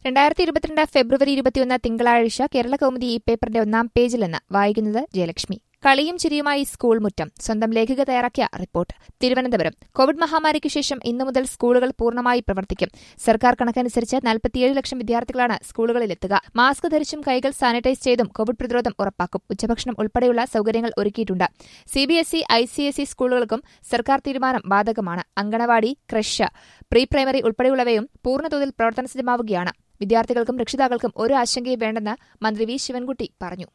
രണ്ടായിരത്തി ഇരുപത്തിരണ്ട് ഫെബ്രുവരി ഇരുപത്തിയൊന്ന് തിങ്കളാഴ്ച കേരള കൗമുദി ഈ പേപ്പറിന്റെ ഒന്നാം പേജിൽ നിന്ന് വായിക്കുന്നത് ജയലക്ഷ്മി കളിയും ചിരിയുമായി സ്കൂൾ മുറ്റം സ്വന്തം ലേഖിക തയ്യാറാക്കിയ റിപ്പോർട്ട് തിരുവനന്തപുരം കോവിഡ് മഹാമാരിക്ക് ശേഷം ഇന്നു മുതൽ സ്കൂളുകൾ പൂർണ്ണമായി പ്രവർത്തിക്കും സർക്കാർ കണക്കനുസരിച്ച് നാൽപ്പത്തിയേഴ് ലക്ഷം വിദ്യാർത്ഥികളാണ് സ്കൂളുകളിലെത്തുക മാസ്ക് ധരിച്ചും കൈകൾ സാനിറ്റൈസ് ചെയ്തും കോവിഡ് പ്രതിരോധം ഉറപ്പാക്കും ഉച്ചഭക്ഷണം ഉൾപ്പെടെയുള്ള സൌകര്യങ്ങൾ ഒരുക്കിയിട്ടുണ്ട് സിബിഎസ്ഇ ഐസിഎസ്ഇ സ്കൂളുകൾക്കും സർക്കാർ തീരുമാനം ബാധകമാണ് അങ്കണവാടി ക്രഷ് പ്രീ പ്രൈമറി ഉൾപ്പെടെയുള്ളവയും പൂർണ്ണതോതിൽ പ്രവർത്തനസജ്ജമാവുകയാണ് വിദ്യാർത്ഥികൾക്കും രക്ഷിതാക്കൾക്കും ഒരു ആശങ്കയും വേണ്ടെന്ന് മന്ത്രി വി ശിവൻകുട്ടി പറഞ്ഞു